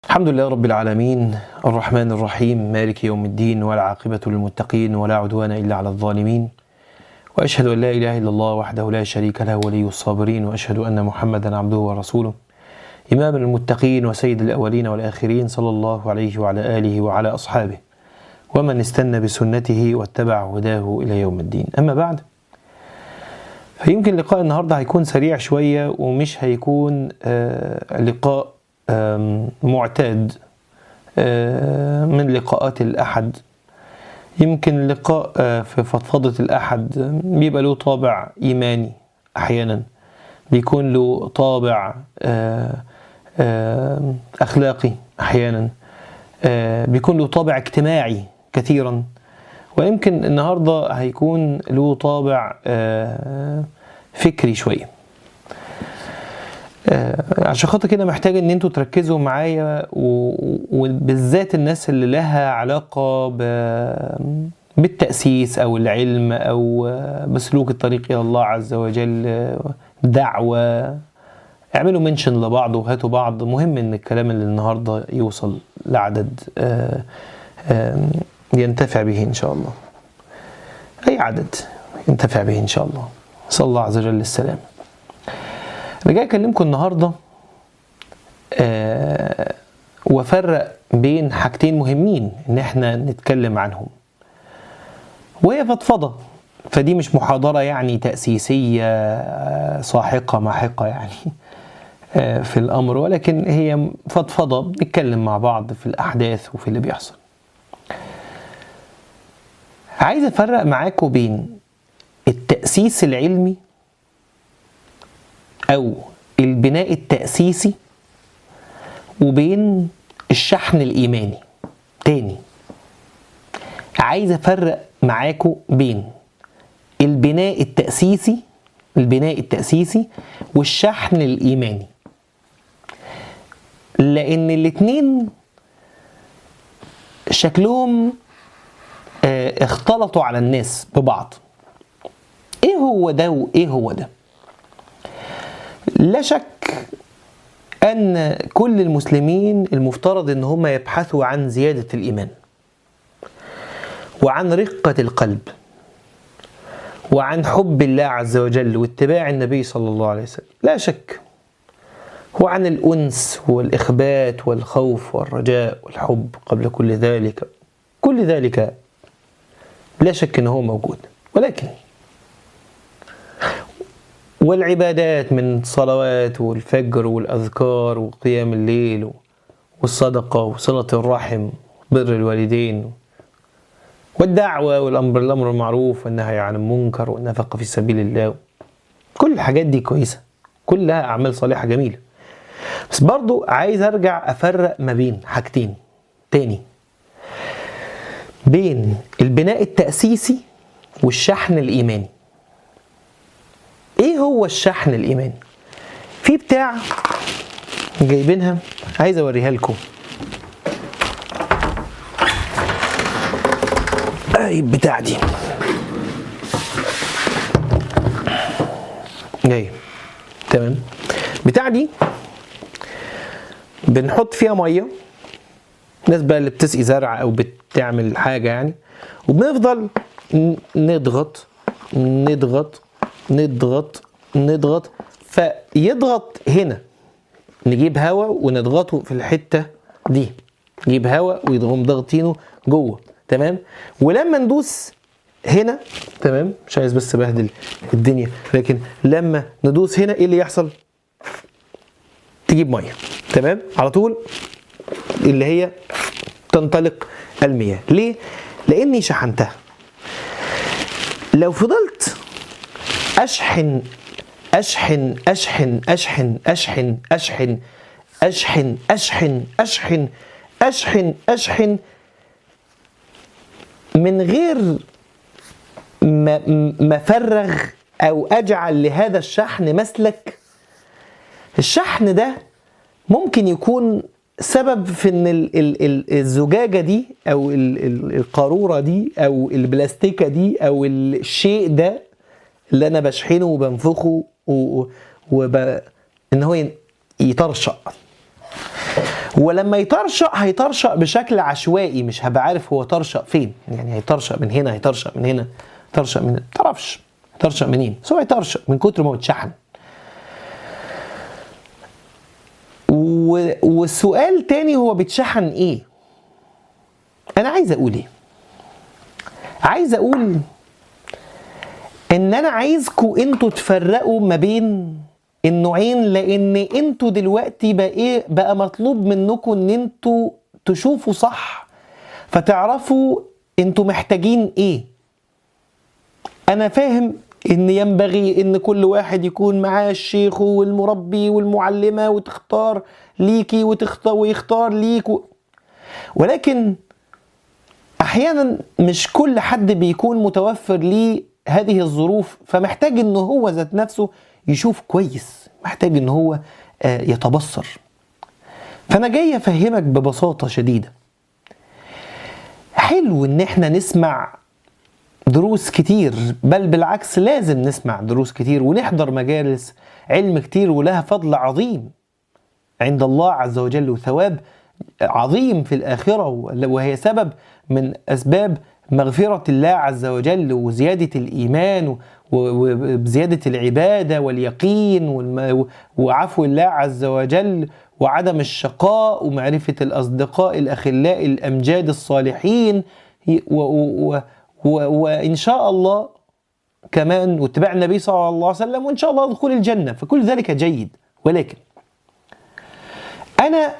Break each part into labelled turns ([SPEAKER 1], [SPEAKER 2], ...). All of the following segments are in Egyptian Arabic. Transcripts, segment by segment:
[SPEAKER 1] الحمد لله رب العالمين الرحمن الرحيم مالك يوم الدين والعاقبة للمتقين ولا عدوان إلا على الظالمين وأشهد أن لا إله إلا الله وحده لا شريك له ولي الصابرين وأشهد أن محمدا عبده ورسوله إمام المتقين وسيد الأولين والآخرين صلى الله عليه وعلى آله وعلى أصحابه ومن استنى بسنته واتبع هداه إلى يوم الدين أما بعد فيمكن لقاء النهارده هيكون سريع شوية ومش هيكون آه لقاء آم، معتاد آه، من لقاءات الأحد يمكن لقاء آه، في فضفضة الأحد آه، بيبقى له طابع إيماني أحيانا بيكون له طابع آه، آه، أخلاقي أحيانا آه، بيكون له طابع اجتماعي كثيرا ويمكن النهارده هيكون له طابع آه، فكري شويه آه، عشان خاطر كده محتاج ان انتوا تركزوا معايا و- وبالذات الناس اللي لها علاقة ب- بالتأسيس او العلم او آه، بسلوك الطريق الى الله عز وجل آه، دعوة اعملوا منشن لبعض وهاتوا بعض مهم ان الكلام اللي النهاردة يوصل لعدد آه، آه، ينتفع به ان شاء الله اي عدد ينتفع به ان شاء الله صلى الله عز وجل السلام انا جاي اكلمكم النهارده آه وافرق بين حاجتين مهمين ان احنا نتكلم عنهم وهي فضفضه فدي مش محاضره يعني تاسيسيه آه، ساحقه ماحقه يعني آه، في الامر ولكن هي فضفضه بنتكلم مع بعض في الاحداث وفي اللي بيحصل عايز افرق معاكم بين التاسيس العلمي او البناء التاسيسي وبين الشحن الايماني تاني عايز افرق معاكم بين البناء التاسيسي البناء التاسيسي والشحن الايماني لان الاتنين شكلهم آه، اختلطوا على الناس ببعض ايه هو ده وايه هو ده لا شك أن كل المسلمين المفترض أن هم يبحثوا عن زيادة الإيمان وعن رقة القلب وعن حب الله عز وجل واتباع النبي صلى الله عليه وسلم لا شك وعن الأنس والإخبات والخوف والرجاء والحب قبل كل ذلك كل ذلك لا شك أنه هو موجود ولكن والعبادات من صلوات والفجر والأذكار وقيام الليل والصدقة وصلة الرحم بر الوالدين والدعوة والأمر الأمر المعروف والنهي عن المنكر والنفقة في سبيل الله كل الحاجات دي كويسة كلها أعمال صالحة جميلة بس برضو عايز أرجع أفرق ما بين حاجتين تاني بين البناء التأسيسي والشحن الإيماني ايه هو الشحن الايماني في بتاع جايبينها عايز اوريها لكم اي البتاع دي جاي تمام بتاع دي بنحط فيها ميه الناس بقى اللي بتسقي زرع او بتعمل حاجه يعني وبنفضل ن- نضغط نضغط نضغط نضغط فيضغط هنا نجيب هواء ونضغطه في الحته دي نجيب هواء ويضغم ضاغطينه جوه تمام ولما ندوس هنا تمام مش عايز بس بهدل الدنيا لكن لما ندوس هنا ايه اللي يحصل تجيب ميه تمام على طول اللي هي تنطلق المياه ليه لاني شحنتها لو فضلت اشحن اشحن اشحن اشحن اشحن اشحن اشحن اشحن اشحن اشحن اشحن من غير ما ما افرغ او اجعل لهذا الشحن مسلك الشحن ده ممكن يكون سبب في ان ال- ال- ال- الزجاجه دي او ال- ال- القاروره دي او البلاستيكه دي او الشيء ده اللي انا بشحنه وبنفخه و... وب... ان هو ين- يطرشق ولما يطرشق هيطرشق بشكل عشوائي مش هبقى عارف هو طرشق فين يعني هيطرشق من هنا هيطرشق من هنا طرشق من تعرفش طرشق منين بس هو هيطرشق من كتر ما هو اتشحن و... والسؤال تاني هو بيتشحن ايه انا عايز اقول ايه عايز اقول ان انا عايزكم انتوا تفرقوا ما بين النوعين لان انتوا دلوقتي بقى ايه بقى مطلوب منكم ان انتوا تشوفوا صح فتعرفوا انتوا محتاجين ايه انا فاهم ان ينبغي ان كل واحد يكون معاه الشيخ والمربي والمعلمه وتختار ليكي وتختار ويختار ليك و... ولكن احيانا مش كل حد بيكون متوفر ليه هذه الظروف فمحتاج ان هو ذات نفسه يشوف كويس محتاج ان هو يتبصر فانا جاي افهمك ببساطه شديده حلو ان احنا نسمع دروس كتير بل بالعكس لازم نسمع دروس كتير ونحضر مجالس علم كتير ولها فضل عظيم عند الله عز وجل وثواب عظيم في الآخرة وهي سبب من أسباب مغفرة الله عز وجل وزيادة الإيمان وزيادة العبادة واليقين وعفو الله عز وجل وعدم الشقاء ومعرفة الأصدقاء الأخلاء الأمجاد الصالحين وإن شاء الله كمان واتباع النبي صلى الله عليه وسلم وإن شاء الله دخول الجنة فكل ذلك جيد ولكن أنا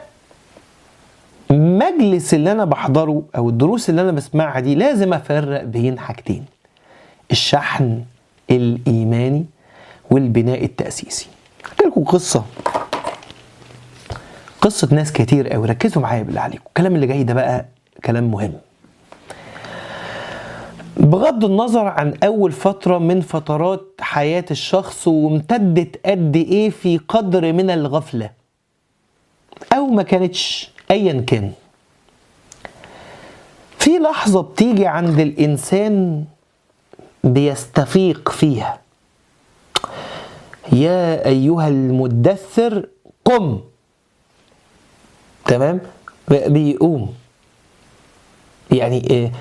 [SPEAKER 1] مجلس اللي انا بحضره او الدروس اللي انا بسمعها دي لازم افرق بين حاجتين الشحن الايماني والبناء التاسيسي احكي لكم قصه قصه ناس كتير قوي ركزوا معايا بالله عليكم الكلام اللي جاي ده بقى كلام مهم بغض النظر عن اول فتره من فترات حياه الشخص وامتدت قد ايه في قدر من الغفله او ما كانتش ايا كان في لحظه بتيجي عند الانسان بيستفيق فيها يا ايها المدثر قم تمام بيقوم يعني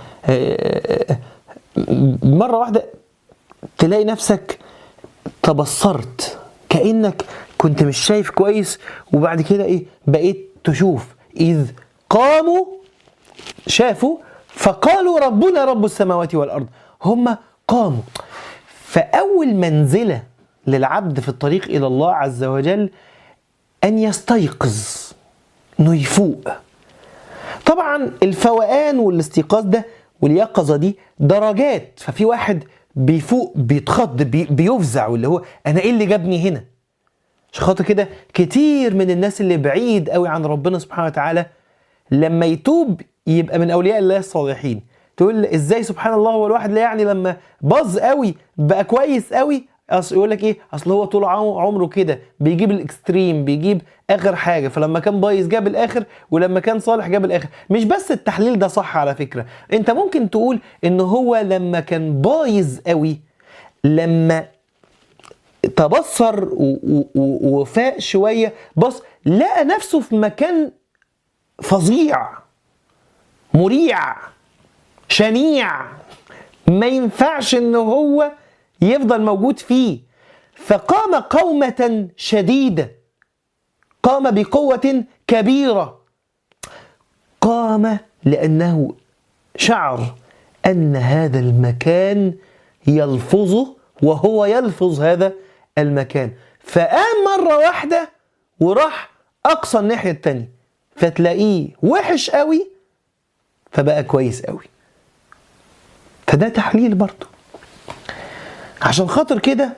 [SPEAKER 1] مره واحده تلاقي نفسك تبصرت كانك كنت مش شايف كويس وبعد كده ايه بقيت تشوف إذ قاموا شافوا فقالوا ربنا رب السماوات والأرض هم قاموا فأول منزلة للعبد في الطريق إلى الله عز وجل أن يستيقظ أنه يفوق طبعا الفوقان والاستيقاظ ده واليقظة دي درجات ففي واحد بيفوق بيتخض بي بيفزع واللي هو أنا إيه اللي جابني هنا عشان خاطر كده كتير من الناس اللي بعيد قوي عن ربنا سبحانه وتعالى لما يتوب يبقى من اولياء الله الصالحين تقول ازاي سبحان الله هو الواحد لا يعني لما باظ قوي بقى كويس قوي اصل يقول لك ايه اصل هو طول عمره كده بيجيب الاكستريم بيجيب اخر حاجه فلما كان بايظ جاب الاخر ولما كان صالح جاب الاخر مش بس التحليل ده صح على فكره انت ممكن تقول ان هو لما كان بايظ قوي لما تبصر وفاق شويه بص لقى نفسه في مكان فظيع مريع شنيع ما ينفعش ان هو يفضل موجود فيه فقام قومة شديدة قام بقوة كبيرة قام لأنه شعر أن هذا المكان يلفظه وهو يلفظ هذا المكان فقام مرة واحدة وراح أقصى الناحية التانية فتلاقيه وحش قوي فبقى كويس قوي فده تحليل برضه عشان خاطر كده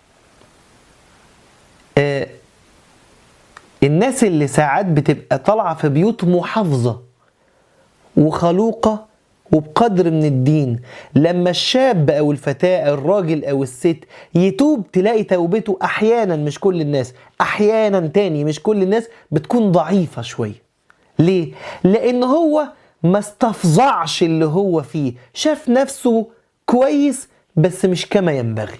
[SPEAKER 1] آه الناس اللي ساعات بتبقى طالعة في بيوت محافظة وخلوقة وبقدر من الدين لما الشاب او الفتاة الراجل او الست يتوب تلاقي توبته احيانا مش كل الناس احيانا تاني مش كل الناس بتكون ضعيفة شوية ليه؟ لان هو ما استفزعش اللي هو فيه شاف نفسه كويس بس مش كما ينبغي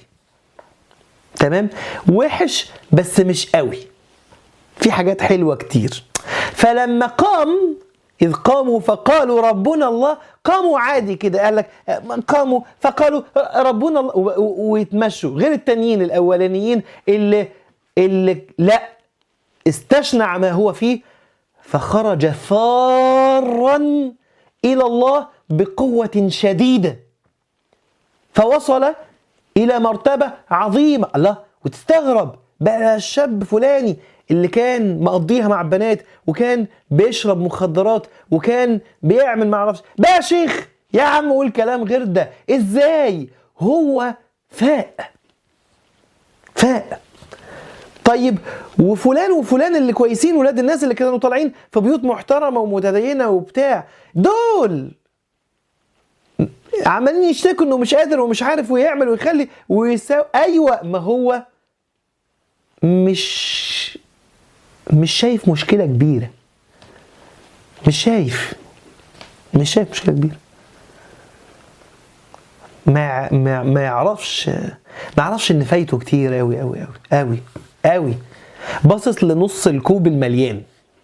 [SPEAKER 1] تمام وحش بس مش قوي في حاجات حلوة كتير فلما قام إذ قاموا فقالوا ربنا الله قاموا عادي كده قال لك قاموا فقالوا ربنا الله و- و- ويتمشوا غير التانيين الأولانيين اللي اللي لا استشنع ما هو فيه فخرج فارا إلى الله بقوة شديدة فوصل إلى مرتبة عظيمة الله وتستغرب بقى الشاب فلاني اللي كان مقضيها مع البنات وكان بيشرب مخدرات وكان بيعمل مع نفسه بقى شيخ يا عم قول كلام غير ده ازاي هو فاق فاق طيب وفلان وفلان اللي كويسين ولاد الناس اللي كانوا طالعين في بيوت محترمه ومتدينه وبتاع دول عمالين يشتكوا انه مش قادر ومش عارف ويعمل ويخلي ويساوي ايوه ما هو مش مش شايف مشكله كبيره مش شايف مش شايف مشكله كبيره ما ما ما يعرفش ما يعرفش ان فايته كتير قوي قوي قوي قوي قوي باصص لنص الكوب المليان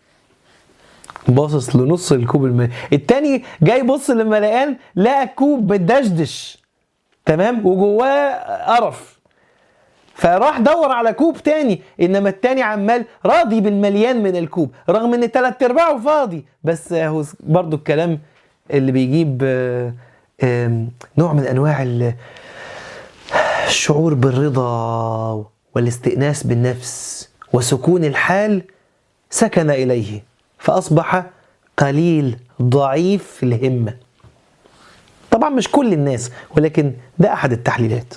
[SPEAKER 1] باصص لنص الكوب المليان التاني جاي يبص للمليان لقى كوب متدشدش تمام وجواه قرف فراح دور على كوب تاني انما التاني عمال راضي بالمليان من الكوب رغم ان تلات ارباعه فاضي بس هو برضو الكلام اللي بيجيب آه، آم، نوع من انواع ال- الشعور بالرضا والاستئناس بالنفس وسكون الحال سكن اليه فاصبح قليل ضعيف الهمه طبعا مش كل الناس ولكن ده احد التحليلات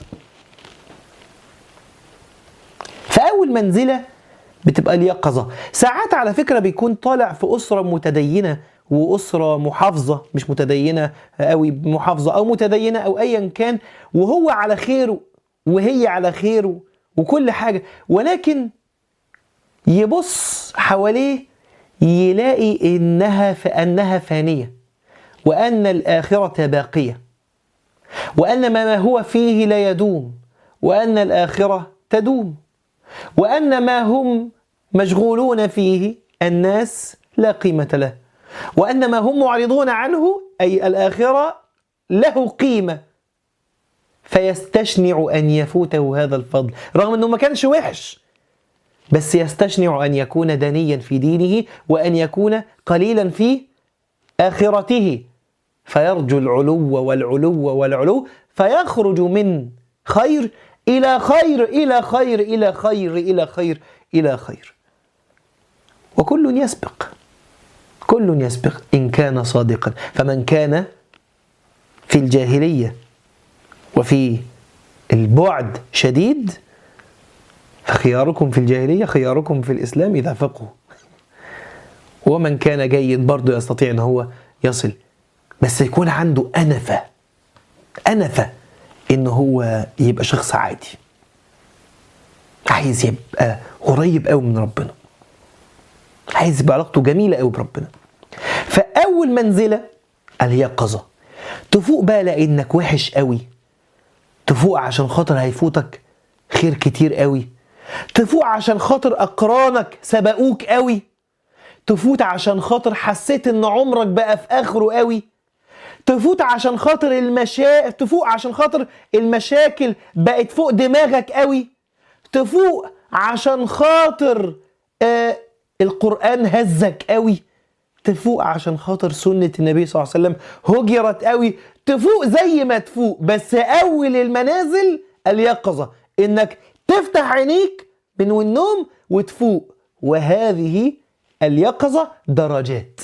[SPEAKER 1] فأول منزلة بتبقى اليقظة ساعات على فكرة بيكون طالع في أسرة متدينة وأسرة محافظة مش متدينة أوي محافظة أو متدينة أو أيا كان وهو على خيره وهي على خيره وكل حاجة ولكن يبص حواليه يلاقي إنها فأنها فانية وأن الآخرة باقية وأن ما هو فيه لا يدوم وأن الآخرة تدوم وأن ما هم مشغولون فيه الناس لا قيمة له وأن ما هم معرضون عنه أي الآخرة له قيمة فيستشنع أن يفوته هذا الفضل رغم أنه ما كانش وحش بس يستشنع أن يكون دنيا في دينه وأن يكون قليلا في آخرته فيرجو العلو والعلو والعلو فيخرج من خير إلى خير إلى خير إلى خير إلى خير إلى خير وكل يسبق كل يسبق إن كان صادقا فمن كان في الجاهلية وفي البعد شديد فخياركم في الجاهلية خياركم في الإسلام إذا فقهوا ومن كان جيد برضه يستطيع أن هو يصل بس يكون عنده أنفة أنفة إن هو يبقى شخص عادي عايز يبقى قريب قوي من ربنا عايز يبقى علاقته جميلة قوي بربنا فأول منزلة اليقظة تفوق بقى لأنك وحش قوي تفوق عشان خاطر هيفوتك خير كتير قوي تفوق عشان خاطر أقرانك سبقوك قوي تفوت عشان خاطر حسيت ان عمرك بقى في اخره قوي تفوت عشان خاطر المشا تفوق عشان خاطر المشاكل بقت فوق دماغك قوي تفوق عشان خاطر آه القرآن هزك قوي تفوق عشان خاطر سنة النبي صلى الله عليه وسلم هجرت قوي تفوق زي ما تفوق بس أول المنازل اليقظة إنك تفتح عينيك من النوم وتفوق وهذه اليقظة درجات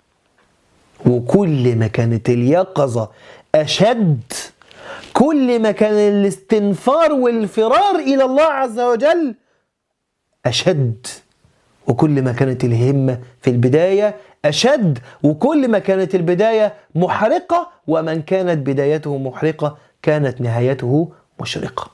[SPEAKER 1] وكل ما كانت اليقظة أشد كل ما كان الاستنفار والفرار إلى الله عز وجل أشد وكل ما كانت الهمة في البداية أشد وكل ما كانت البداية محرقة ومن كانت بدايته محرقة كانت نهايته مشرقة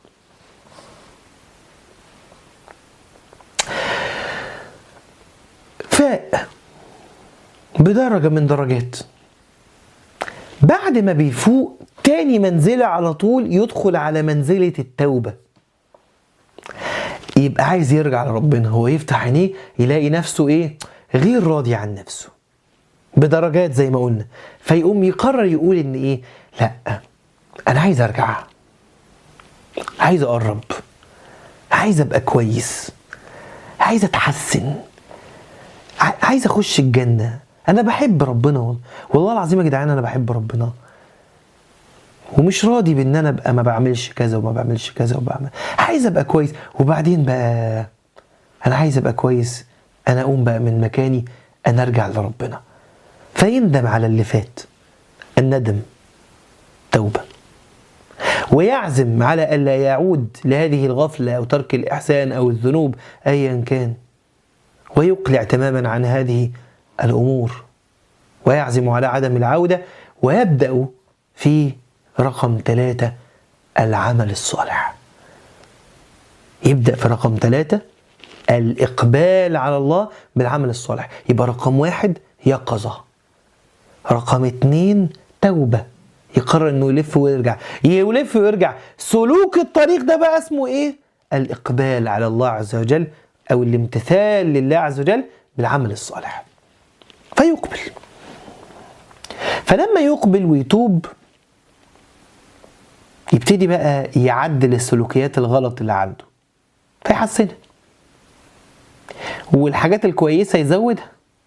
[SPEAKER 1] فاق بدرجة من درجات بعد ما بيفوق تاني منزلة على طول يدخل على منزلة التوبة يبقى عايز يرجع لربنا هو يفتح عينيه يلاقي نفسه ايه غير راضي عن نفسه بدرجات زي ما قلنا فيقوم يقرر يقول ان ايه لا انا عايز ارجع عايز اقرب عايز ابقى كويس عايز اتحسن عايز اخش الجنه انا بحب ربنا والله والله العظيم يا جدعان انا بحب ربنا ومش راضي بان انا ابقى ما بعملش كذا وما بعملش كذا وبعمل عايز ابقى كويس وبعدين بقى انا عايز ابقى كويس انا اقوم بقى من مكاني انا ارجع لربنا فيندم على اللي فات الندم توبه ويعزم على الا يعود لهذه الغفله او ترك الاحسان او الذنوب ايا كان ويقلع تماما عن هذه الامور ويعزم على عدم العوده ويبدا في رقم ثلاثه العمل الصالح يبدا في رقم ثلاثه الإقبال على الله بالعمل الصالح يبقى رقم واحد يقظة رقم اتنين توبة يقرر انه يلف ويرجع يلف ويرجع سلوك الطريق ده بقى اسمه ايه الإقبال على الله عز وجل أو الامتثال لله عز وجل بالعمل الصالح فيقبل فلما يقبل ويتوب يبتدي بقى يعدل السلوكيات الغلط اللي عنده فيحسنها والحاجات الكويسه يزودها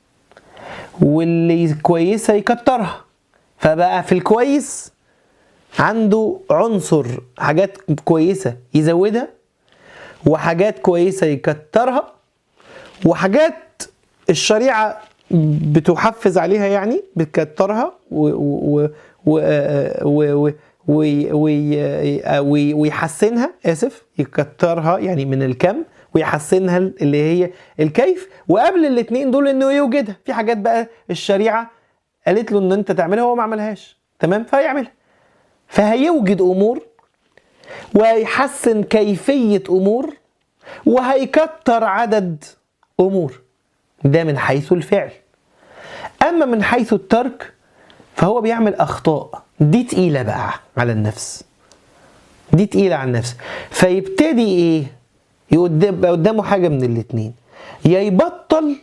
[SPEAKER 1] واللي كويسه يكترها فبقى في الكويس عنده عنصر حاجات كويسه يزودها وحاجات كويسه يكترها وحاجات الشريعه بتحفز عليها يعني بتكترها و و و و و ويحسنها اسف يكترها يعني من الكم ويحسنها اللي هي الكيف وقبل الاثنين دول انه يوجدها في حاجات بقى الشريعه قالت له ان انت تعملها وهو ما عملهاش تمام فهيعملها فهيوجد امور وهيحسن كيفيه امور وهيكتر عدد امور ده من حيث الفعل اما من حيث الترك فهو بيعمل اخطاء دي تقيله بقى على النفس دي تقيله على النفس فيبتدي ايه يبقى قدامه حاجة من الاتنين يا يبطل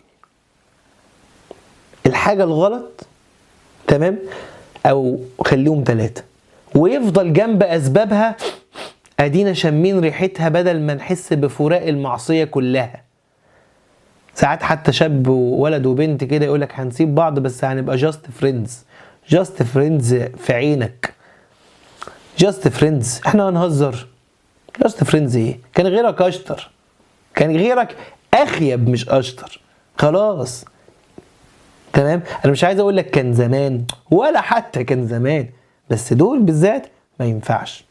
[SPEAKER 1] الحاجة الغلط تمام أو خليهم ثلاثة ويفضل جنب أسبابها أدينا شامين ريحتها بدل ما نحس بفراق المعصية كلها ساعات حتى شاب وولد وبنت كده يقول لك هنسيب بعض بس هنبقى جاست فريندز جاست فريندز في عينك جاست فريندز احنا هنهزر جاست فريندز ايه كان غيرك اشطر كان غيرك اخيب مش اشطر خلاص تمام انا مش عايز اقول لك كان زمان ولا حتى كان زمان بس دول بالذات ما ينفعش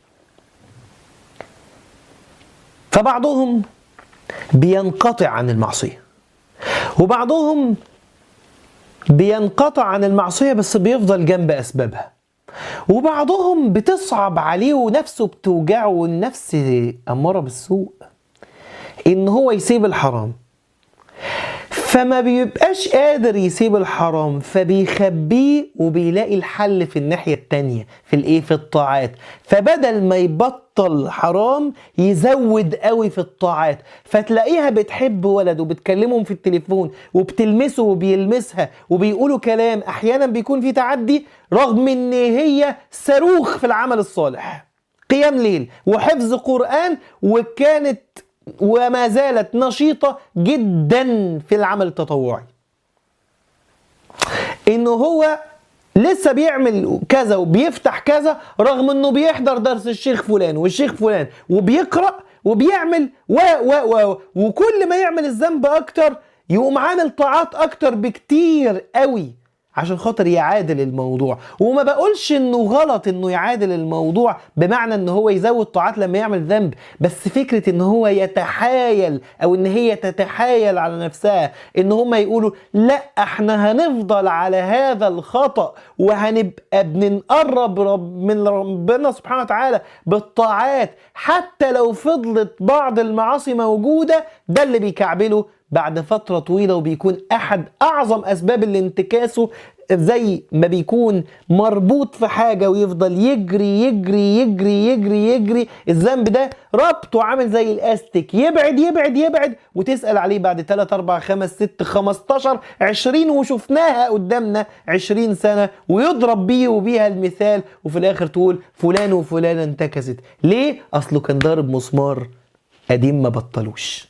[SPEAKER 1] فبعضهم بينقطع عن المعصيه وبعضهم بينقطع عن المعصيه بس بيفضل جنب اسبابها وبعضهم بتصعب عليه ونفسه بتوجعه والنفس أمارة بالسوء إن هو يسيب الحرام فما بيبقاش قادر يسيب الحرام فبيخبيه وبيلاقي الحل في الناحية التانية في الايه في الطاعات فبدل ما يبطل حرام يزود قوي في الطاعات فتلاقيها بتحب ولد وبتكلمهم في التليفون وبتلمسه وبيلمسها وبيقولوا كلام احيانا بيكون في تعدي رغم ان هي صاروخ في العمل الصالح قيام ليل وحفظ قرآن وكانت وما زالت نشيطة جدا في العمل التطوعي انه هو لسه بيعمل كذا وبيفتح كذا رغم انه بيحضر درس الشيخ فلان والشيخ فلان وبيقرأ وبيعمل و و و وكل ما يعمل الذنب اكتر يقوم عامل طاعات اكتر بكتير قوي عشان خاطر يعادل الموضوع وما بقولش انه غلط انه يعادل الموضوع بمعنى ان هو يزود طاعات لما يعمل ذنب بس فكرة ان هو يتحايل او ان هي تتحايل على نفسها ان هم يقولوا لا احنا هنفضل على هذا الخطأ وهنبقى بنقرب رب من ربنا سبحانه وتعالى بالطاعات حتى لو فضلت بعض المعاصي موجودة ده اللي بيكعبله بعد فترة طويلة وبيكون أحد أعظم أسباب اللي انتكاسه زي ما بيكون مربوط في حاجة ويفضل يجري يجري يجري يجري يجري الذنب ده ربطه عامل زي الاستيك يبعد يبعد يبعد وتسأل عليه بعد 3 4 5 6 15 20 وشفناها قدامنا 20 سنة ويضرب بيه وبيها المثال وفي الآخر تقول فلان وفلانة انتكست ليه؟ أصله كان ضارب مسمار قديم ما بطلوش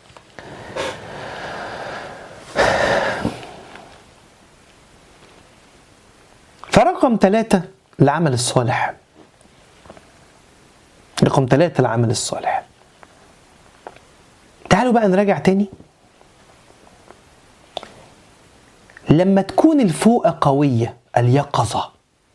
[SPEAKER 1] فرقم ثلاثة العمل الصالح رقم ثلاثة العمل الصالح تعالوا بقى نراجع تاني لما تكون الفوقة قوية اليقظة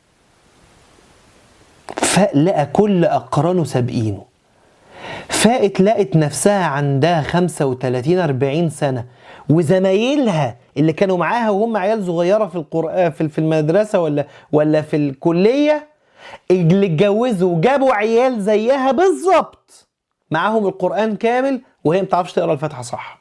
[SPEAKER 1] فلقى كل أقرانه سابقينه فاقت لقت نفسها عندها 35 40 سنة وزمايلها اللي كانوا معاها وهم عيال صغيرة في القرآن في في المدرسة ولا ولا في الكلية اللي اتجوزوا وجابوا عيال زيها بالظبط معاهم القرآن كامل وهي ما بتعرفش تقرا الفاتحة صح.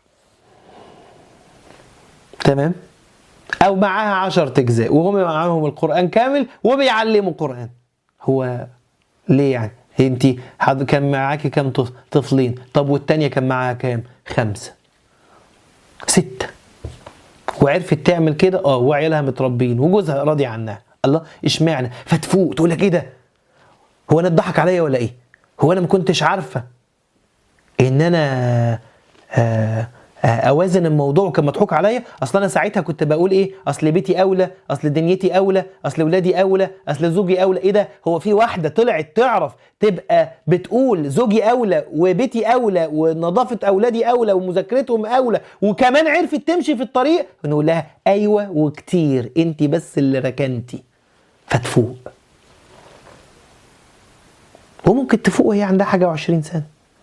[SPEAKER 1] تمام؟ أو معاها 10 أجزاء وهم معاهم القرآن كامل وبيعلموا قرآن. هو ليه يعني؟ انت كان معاكي كام طفلين؟ طب والتانية كان معاها كام؟ خمسة. ستة. وعرفت تعمل كده اه وعيالها متربين وجوزها راضي عنها الله اشمعنى فتفوق تقول لك ايه ده هو انا اتضحك عليا ولا ايه هو انا ما كنتش عارفه ان انا آه اوازن الموضوع وكان مضحوك عليا اصل انا ساعتها كنت بقول ايه اصل بيتي اولى اصل دنيتي اولى اصل ولادي اولى اصل زوجي اولى ايه ده هو في واحده طلعت تعرف تبقى بتقول زوجي اولى وبيتي اولى ونظافه اولادي اولى ومذاكرتهم اولى وكمان عرفت تمشي في الطريق نقول لها ايوه وكتير انت بس اللي ركنتي فتفوق وممكن تفوق وهي عندها حاجه وعشرين سنه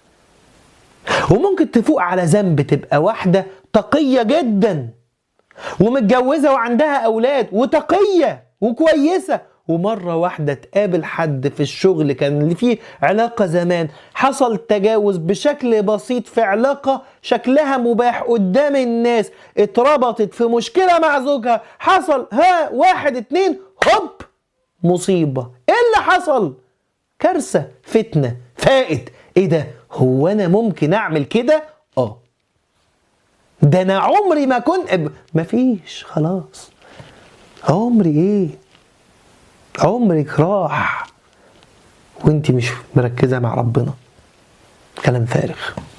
[SPEAKER 1] وممكن تفوق على ذنب تبقى واحدة تقية جدا ومتجوزة وعندها أولاد وتقية وكويسة ومرة واحدة تقابل حد في الشغل كان اللي فيه علاقة زمان حصل تجاوز بشكل بسيط في علاقة شكلها مباح قدام الناس اتربطت في مشكلة مع زوجها حصل ها واحد اتنين هوب مصيبة ايه اللي حصل كارثة فتنة فائت ايه ده هو انا ممكن اعمل كده اه ده انا عمري ما كنت مفيش خلاص عمري ايه عمرك راح وانت مش مركزه مع ربنا كلام فارغ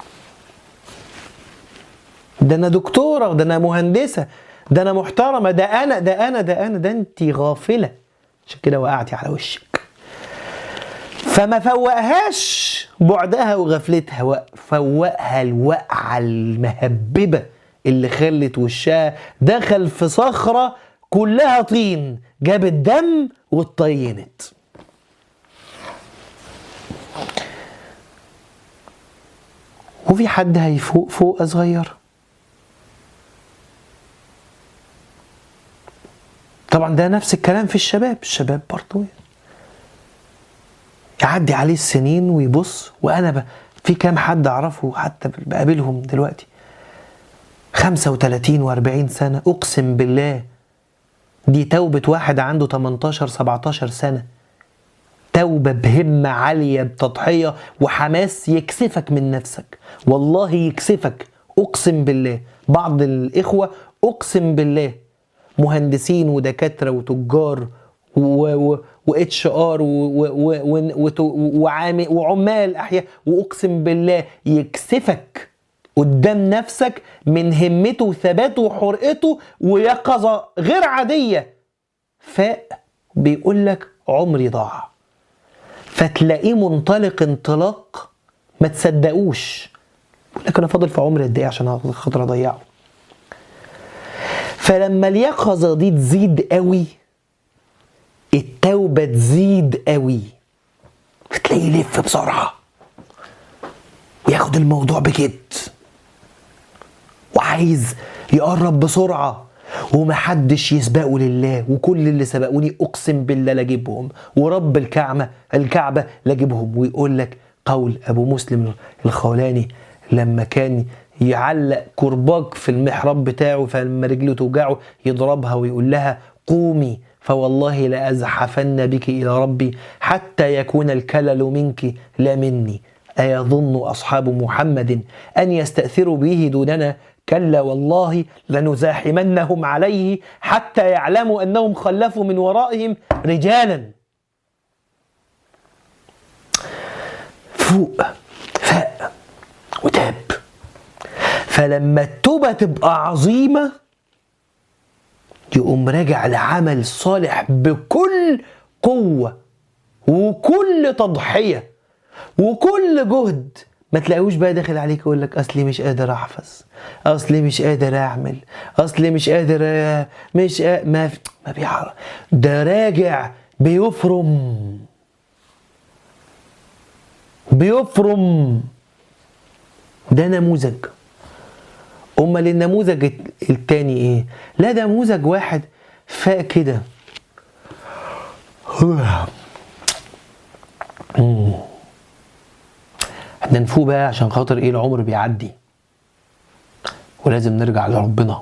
[SPEAKER 1] ده انا دكتوره ده انا مهندسه ده انا محترمه ده انا ده انا ده انا ده انت غافله عشان كده وقعتي على وشك فما فوقهاش بعدها وغفلتها فوقها الوقعة المهببة اللي خلت وشها دخل في صخرة كلها طين جابت دم واتطينت وفي حد هيفوق فوق صغير طبعا ده نفس الكلام في الشباب الشباب برضه يعدي عليه السنين ويبص وانا ب... في كام حد اعرفه حتى بقابلهم دلوقتي 35 و40 سنه اقسم بالله دي توبه واحد عنده 18 17 سنه توبه بهمه عاليه بتضحيه وحماس يكسفك من نفسك والله يكسفك اقسم بالله بعض الاخوه اقسم بالله مهندسين ودكاتره وتجار واتش ار وعمال احياء واقسم بالله يكسفك قدام نفسك من همته وثباته وحرقته ويقظه غير عاديه فاق بيقول لك عمري ضاع فتلاقيه منطلق انطلاق ما تصدقوش يقول لك انا فاضل في عمري قد ايه عشان خاطر اضيعه فلما اليقظه دي تزيد قوي التوبة تزيد قوي فتلاقيه يلف بسرعة وياخد الموضوع بجد وعايز يقرب بسرعة ومحدش يسبقه لله وكل اللي سبقوني اقسم بالله لاجيبهم ورب الكعبة الكعبة لاجيبهم ويقول لك قول ابو مسلم الخولاني لما كان يعلق كرباج في المحراب بتاعه فلما رجله توجعه يضربها ويقول لها قومي فوالله لأزحفن بك إلى ربي حتى يكون الكلل منك لا مني أيظن أصحاب محمد أن يستأثروا به دوننا كلا والله لنزاحمنهم عليه حتى يعلموا أنهم خلفوا من ورائهم رجالا فوق فاق وتاب فلما التوبة تبقى عظيمة يقوم راجع لعمل صالح بكل قوة وكل تضحية وكل جهد ما تلاقيهوش بقى داخل عليك يقول لك اصلي مش قادر احفظ اصلي مش قادر اعمل اصلي مش قادر مش قادر ما في ما بيعرف ده راجع بيفرم بيفرم ده نموذج امال النموذج التاني ايه لا ده نموذج واحد فاق كده احنا نفوق بقى عشان خاطر ايه العمر بيعدي ولازم نرجع لربنا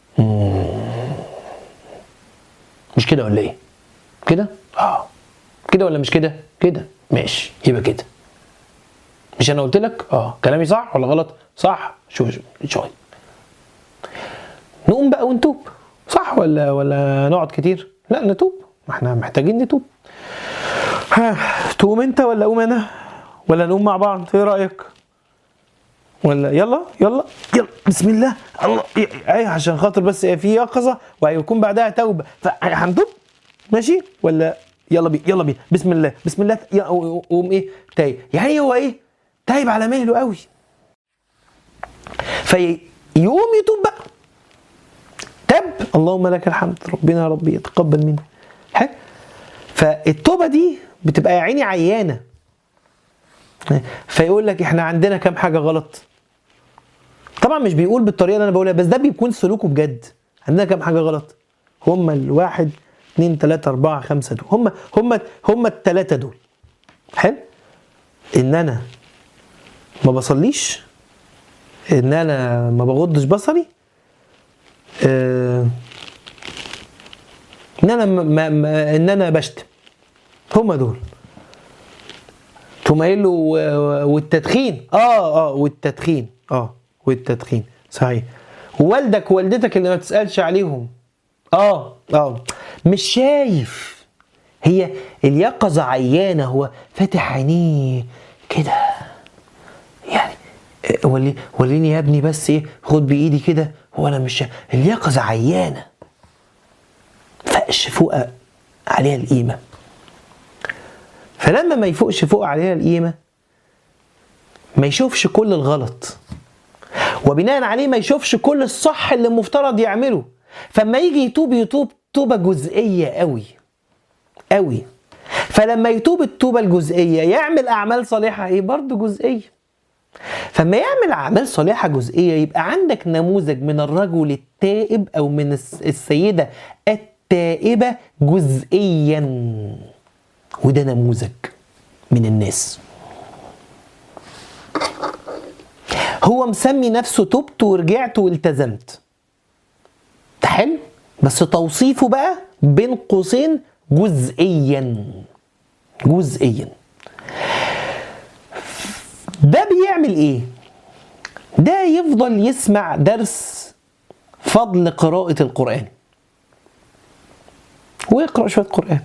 [SPEAKER 1] مش كده ولا ايه كده اه كده ولا مش كده كده ماشي يبقى كده مش انا قلت لك اه كلامي صح ولا غلط صح شوف شوف شوي نقوم بقى ونتوب صح ولا ولا نقعد كتير لا نتوب ما احنا محتاجين نتوب ها تقوم انت ولا اقوم انا ولا نقوم مع بعض ايه رايك ولا يلا يلا يلا بسم الله الله اي عشان خاطر بس في يقظه وهيكون بعدها توبه فهنتوب ماشي ولا يلا بي يلا بي بسم الله بسم الله قوم ايه تايب يعني هو ايه تايب على مهله قوي فيقوم يتوب بقى تاب اللهم لك الحمد ربنا يا ربي يتقبل مني حلو فالتوبه دي بتبقى يا عيني عيانه فيقول لك احنا عندنا كام حاجه غلط طبعا مش بيقول بالطريقه اللي انا بقولها بس ده بيكون سلوكه بجد عندنا كام حاجه غلط هم الواحد اثنين ثلاثة أربعة خمسة دول هم هم هم الثلاثة دول حلو إن أنا ما بصليش إن أنا ما بغضش بصري آه إن أنا ما ما إن أنا بشتم هم دول تقوم قايل له والتدخين اه اه والتدخين اه والتدخين صحيح ووالدك ووالدتك اللي ما تسالش عليهم اه اه مش شايف هي اليقظه عيانه هو فاتح عينيه كده يعني ولي وليني يا ابني بس ايه خد بايدي كده هو انا مش شايف اليقظه عيانه فقش فوق عليها القيمه فلما ما يفوقش فوق عليها القيمة ما يشوفش كل الغلط وبناء عليه ما يشوفش كل الصح اللي المفترض يعمله فما يجي يتوب يتوب توبة جزئية قوي قوي فلما يتوب التوبة الجزئية يعمل أعمال صالحة إيه برضه جزئية فما يعمل أعمال صالحة جزئية يبقى عندك نموذج من الرجل التائب أو من السيدة التائبة جزئيا وده نموذج من الناس هو مسمي نفسه تبت ورجعت والتزمت ده حلو بس توصيفه بقى بين قوسين جزئيا جزئيا ده بيعمل ايه ده يفضل يسمع درس فضل قراءة القرآن ويقرأ شوية قرآن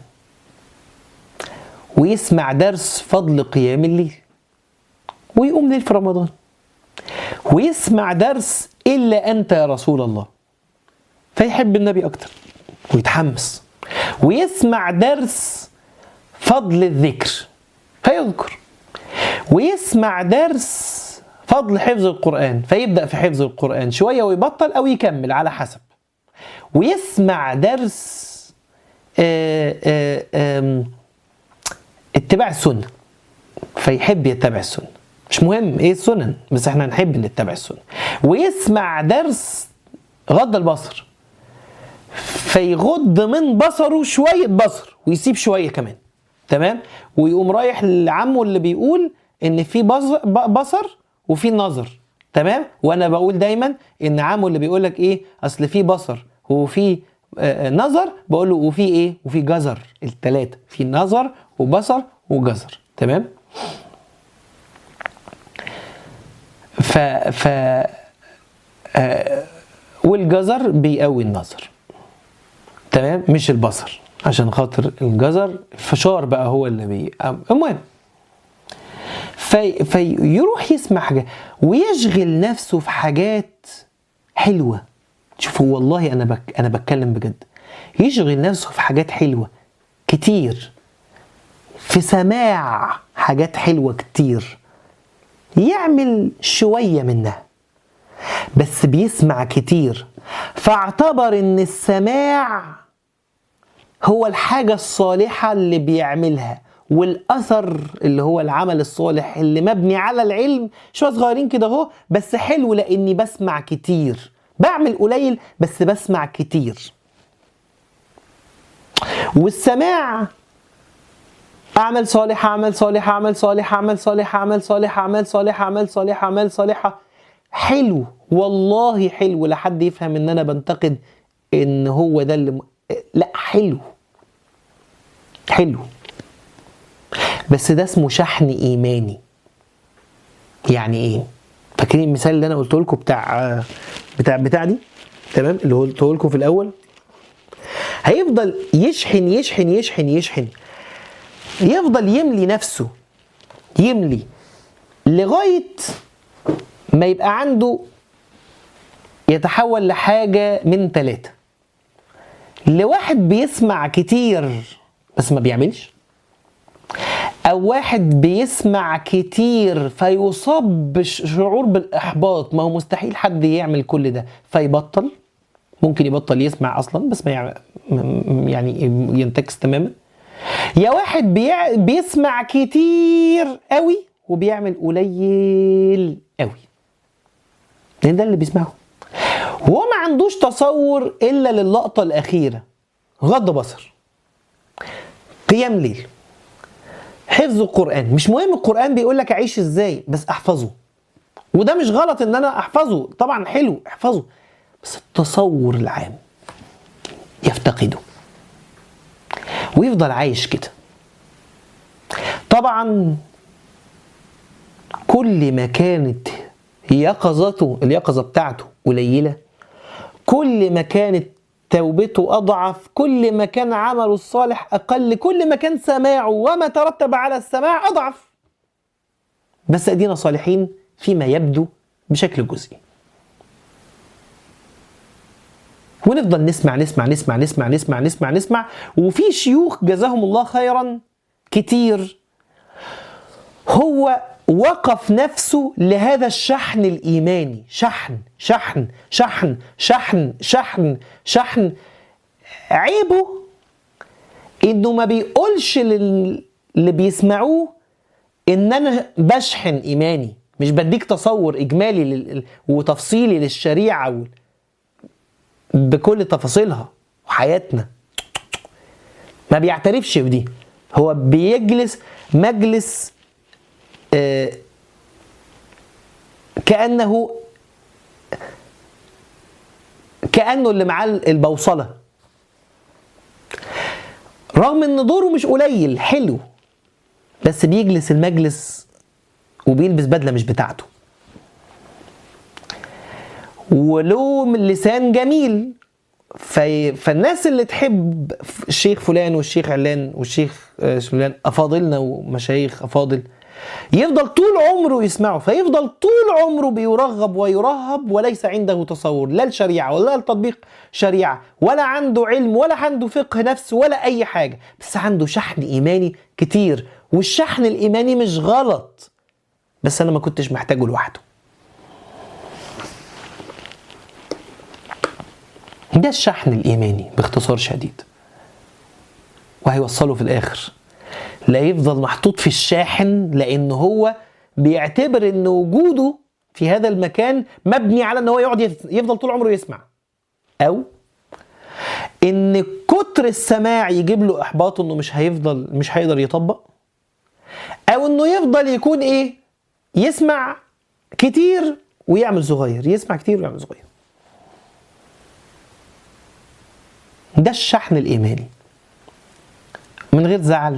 [SPEAKER 1] ويسمع درس فضل قيام الليل ويقوم ليل في رمضان ويسمع درس إلا أنت يا رسول الله فيحب النبي أكتر ويتحمس ويسمع درس فضل الذكر فيذكر ويسمع درس فضل حفظ القرآن فيبدأ في حفظ القرآن شوية ويبطل أو يكمل على حسب ويسمع درس آآ آآ اتباع السنة فيحب يتبع السنة مش مهم ايه السنن بس احنا نحب نتبع السنة ويسمع درس غض البصر فيغض من بصره شوية بصر ويسيب شوية كمان تمام ويقوم رايح لعمه اللي بيقول ان في بصر وفي نظر تمام وانا بقول دايما ان عمو اللي بيقول لك ايه اصل في بصر وفي آه، آه، نظر بقول له وفي ايه وفي جزر الثلاثه في نظر وبصر وجزر تمام ف ف آه، والجزر بيقوي النظر تمام مش البصر عشان خاطر الجزر الفشار بقى هو اللي بي المهم في فيروح يسمع حاجة ويشغل نفسه في حاجات حلوة شوفوا والله أنا بك أنا بتكلم بجد يشغل نفسه في حاجات حلوة كتير في سماع حاجات حلوة كتير يعمل شوية منها بس بيسمع كتير فاعتبر ان السماع هو الحاجة الصالحة اللي بيعملها والأثر اللي هو العمل الصالح اللي مبني على العلم شوية صغيرين كده اهو بس حلو لأني بسمع كتير بعمل قليل بس بسمع كتير والسماع أعمل صالح أعمل صالح أعمل صالح أعمل صالح أعمل صالح أعمل صالح أعمل صالح أعمل صالحة حلو والله حلو لحد يفهم ان انا بنتقد ان هو ده اللي م... لا حلو حلو بس ده اسمه شحن ايماني يعني ايه فاكرين المثال اللي انا قلته لكم بتاع بتاع بتاع دي تمام اللي قلته لكم في الاول هيفضل يشحن يشحن يشحن يشحن يفضل يملي نفسه يملي لغايه ما يبقى عنده يتحول لحاجة من ثلاثة لواحد بيسمع كتير بس ما بيعملش أو واحد بيسمع كتير فيصاب بشعور بالإحباط ما هو مستحيل حد يعمل كل ده فيبطل ممكن يبطل يسمع أصلا بس ما يعمل يعني ينتكس تماما يا واحد بيع بيسمع كتير قوي وبيعمل قليل قوي لان ده اللي بيسمعه وهو ما عندوش تصور الا للقطه الاخيره غض بصر قيام ليل حفظ القران مش مهم القران بيقول لك اعيش ازاي بس احفظه وده مش غلط ان انا احفظه طبعا حلو احفظه بس التصور العام يفتقده ويفضل عايش كده طبعا كل ما كانت يقظته اليقظة بتاعته قليلة كل ما كانت توبته أضعف كل ما كان عمله الصالح أقل كل ما كان سماعه وما ترتب على السماع أضعف بس أدينا صالحين فيما يبدو بشكل جزئي ونفضل نسمع نسمع نسمع نسمع نسمع نسمع نسمع وفي شيوخ جزاهم الله خيرا كتير هو وقف نفسه لهذا الشحن الايماني شحن شحن شحن شحن شحن شحن عيبه انه ما بيقولش للي بيسمعوه ان انا بشحن ايماني مش بديك تصور اجمالي لل... وتفصيلي للشريعه بكل تفاصيلها وحياتنا ما بيعترفش بدي هو بيجلس مجلس آه كأنه كأنه اللي معاه البوصلة رغم ان دوره مش قليل حلو بس بيجلس المجلس وبيلبس بدلة مش بتاعته وله لسان جميل في فالناس اللي تحب الشيخ فلان والشيخ علان والشيخ فلان افاضلنا ومشايخ افاضل يفضل طول عمره يسمعه فيفضل طول عمره بيرغب ويرهب وليس عنده تصور لا الشريعة ولا التطبيق شريعة ولا عنده علم ولا عنده فقه نفس ولا أي حاجة بس عنده شحن إيماني كتير والشحن الإيماني مش غلط بس أنا ما كنتش محتاجه لوحده ده الشحن الإيماني باختصار شديد وهيوصله في الآخر لا يفضل محطوط في الشاحن لأن هو بيعتبر أن وجوده في هذا المكان مبني على أن هو يقعد يفضل طول عمره يسمع أو ان كتر السماع يجيب له احباط انه مش هيفضل مش هيقدر يطبق او انه يفضل يكون ايه يسمع كتير ويعمل صغير يسمع كتير ويعمل صغير ده الشحن الإيماني من غير زعل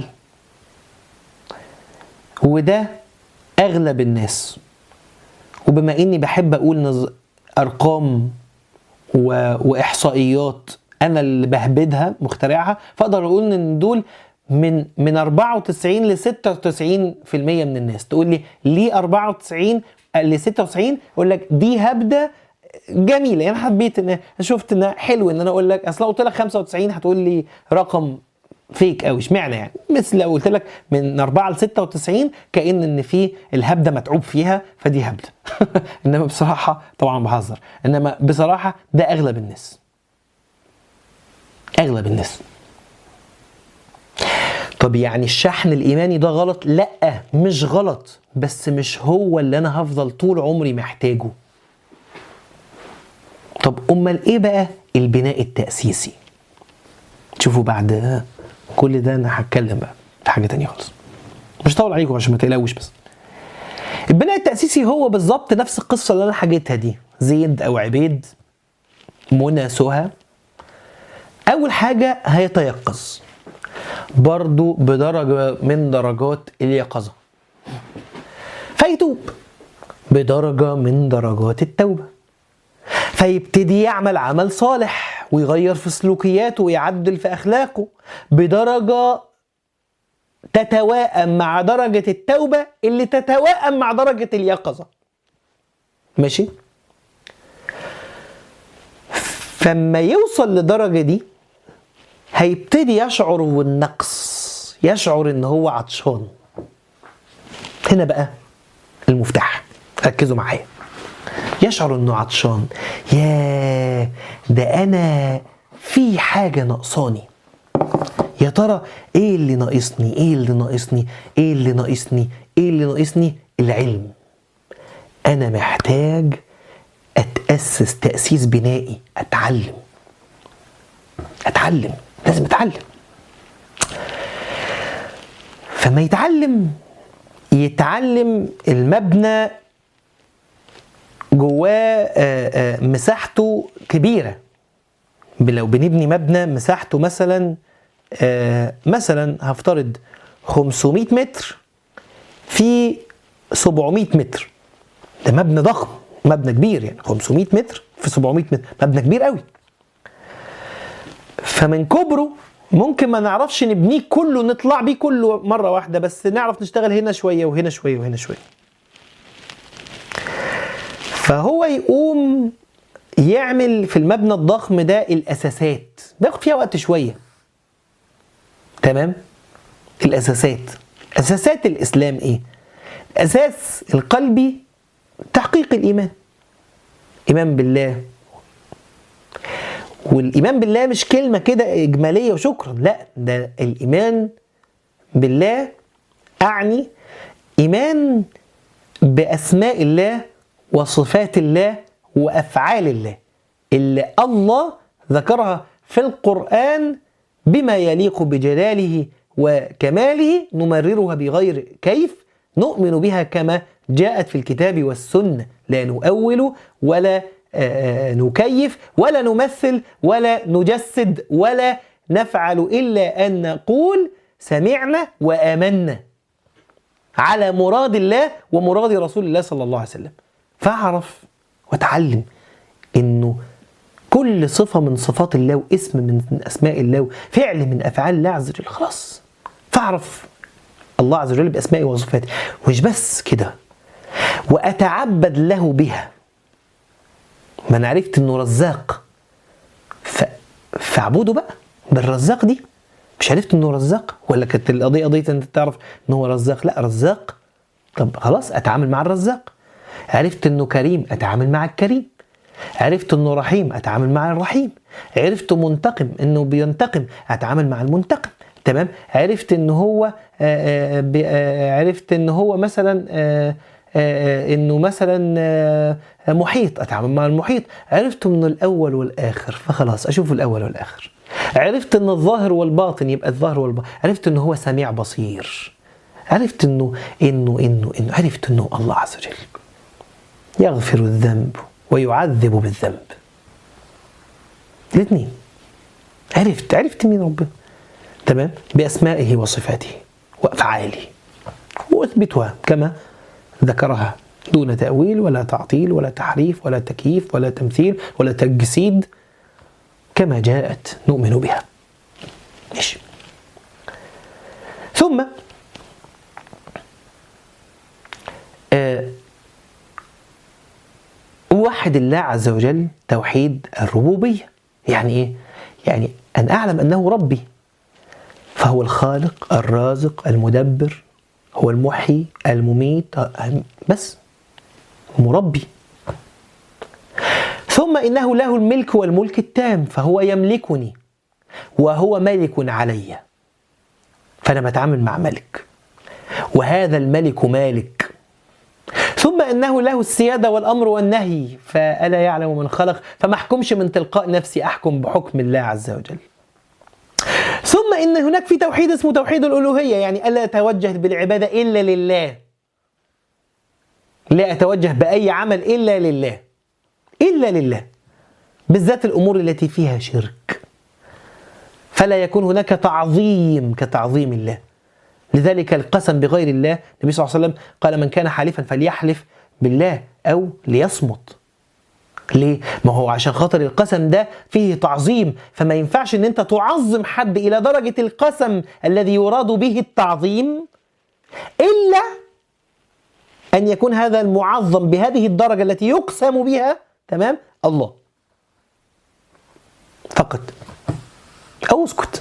[SPEAKER 1] وده أغلب الناس وبما إني بحب أقول نز... أرقام و... وإحصائيات أنا اللي بهبدها مخترعها فأقدر أقول إن دول من من 94 ل 96% من الناس تقول لي ليه 94 ل 96 اقول لك دي هبده جميله يعني حبيت ان شفت ان حلو ان انا اقول لك اصل لو قلت لك 95 هتقول لي رقم فيك قوي اشمعنى يعني مثل لو قلت لك من 4 ل 96 كان ان في الهبده متعوب فيها فدي هبده انما بصراحه طبعا بهزر انما بصراحه ده اغلب الناس اغلب الناس طب يعني الشحن الايماني ده غلط لا مش غلط بس مش هو اللي انا هفضل طول عمري محتاجه طب امال ايه بقى البناء التاسيسي شوفوا بعد كل ده انا هتكلم بقى في حاجه تانية خالص مش هطول عليكم عشان ما تقلقوش بس البناء التاسيسي هو بالظبط نفس القصه اللي انا حكيتها دي زيد او عبيد منى سهى اول حاجه هيتيقظ برضو بدرجة من درجات اليقظة فيتوب بدرجة من درجات التوبة فيبتدي يعمل عمل صالح ويغير في سلوكياته ويعدل في أخلاقه بدرجة تتواءم مع درجة التوبة اللي تتواءم مع درجة اليقظة ماشي فما يوصل لدرجة دي هيبتدي يشعر بالنقص يشعر ان هو عطشان هنا بقى المفتاح ركزوا معايا يشعر انه عطشان يا ده انا في حاجه ناقصاني يا ترى ايه اللي ناقصني ايه اللي ناقصني ايه اللي ناقصني ايه اللي ناقصني العلم انا محتاج اتاسس تاسيس بنائي اتعلم اتعلم لازم اتعلم فما يتعلم يتعلم المبنى جواه مساحته كبيره لو بنبني مبنى مساحته مثلا مثلا هفترض 500 متر في 700 متر ده مبنى ضخم مبنى كبير يعني 500 متر في 700 متر مبنى كبير قوي فمن كبره ممكن ما نعرفش نبنيه كله نطلع بيه كله مره واحده بس نعرف نشتغل هنا شويه وهنا شويه وهنا شويه فهو يقوم يعمل في المبنى الضخم ده الاساسات بياخد فيها وقت شويه تمام الاساسات اساسات الاسلام ايه الاساس القلبي تحقيق الايمان ايمان بالله والايمان بالله مش كلمه كده اجماليه وشكرا لا ده الايمان بالله اعني ايمان باسماء الله وصفات الله وافعال الله اللي الله ذكرها في القران بما يليق بجلاله وكماله نمررها بغير كيف نؤمن بها كما جاءت في الكتاب والسنه لا نؤول ولا نكيف ولا نمثل ولا نجسد ولا نفعل الا ان نقول سمعنا وامنا على مراد الله ومراد رسول الله صلى الله عليه وسلم فاعرف واتعلم انه كل صفة من صفات الله واسم من اسماء الله وفعل من افعال الله عز وجل خلاص فاعرف الله عز وجل باسمائه وصفاته مش بس كده واتعبد له بها ما انا عرفت انه رزاق ف... فاعبده بقى بالرزاق دي مش عرفت انه رزاق ولا كانت القضيه قضيه انت تعرف ان هو رزاق لا رزاق طب خلاص اتعامل مع الرزاق عرفت انه كريم اتعامل مع الكريم عرفت انه رحيم اتعامل مع الرحيم عرفت منتقم انه بينتقم اتعامل مع المنتقم تمام عرفت ان هو آآ آآ عرفت ان هو مثلا آآ انه مثلا محيط اتعامل مع المحيط عرفت من الاول والاخر فخلاص اشوف الاول والاخر عرفت ان الظاهر والباطن يبقى الظاهر والباطن عرفت انه هو سميع بصير عرفت انه انه انه انه عرفت انه الله عز وجل يغفر الذنب ويعذب بالذنب الاثنين عرفت عرفت مين ربنا تمام بأسمائه وصفاته وأفعاله وأثبتها كما ذكرها دون تأويل ولا تعطيل ولا تحريف ولا تكييف ولا تمثيل ولا تجسيد كما جاءت نؤمن بها ماشي ثم آه وحد الله عز وجل توحيد الربوبية يعني إيه؟ يعني أن أعلم أنه ربي فهو الخالق الرازق المدبر هو المحيي المميت بس مربي ثم إنه له الملك والملك التام فهو يملكني وهو ملك علي فأنا بتعامل مع ملك وهذا الملك مالك ثم انه له السياده والامر والنهي فالا يعلم من خلق فما احكمش من تلقاء نفسي احكم بحكم الله عز وجل ثم ان هناك في توحيد اسمه توحيد الالوهيه يعني الا اتوجه بالعباده الا لله لا اتوجه باي عمل الا لله الا لله بالذات الامور التي فيها شرك فلا يكون هناك تعظيم كتعظيم الله لذلك القسم بغير الله النبي صلى الله عليه وسلم قال من كان حالفا فليحلف بالله او ليصمت ليه؟ ما هو عشان خاطر القسم ده فيه تعظيم فما ينفعش ان انت تعظم حد الى درجة القسم الذي يراد به التعظيم الا ان يكون هذا المعظم بهذه الدرجة التي يقسم بها تمام الله فقط او اسكت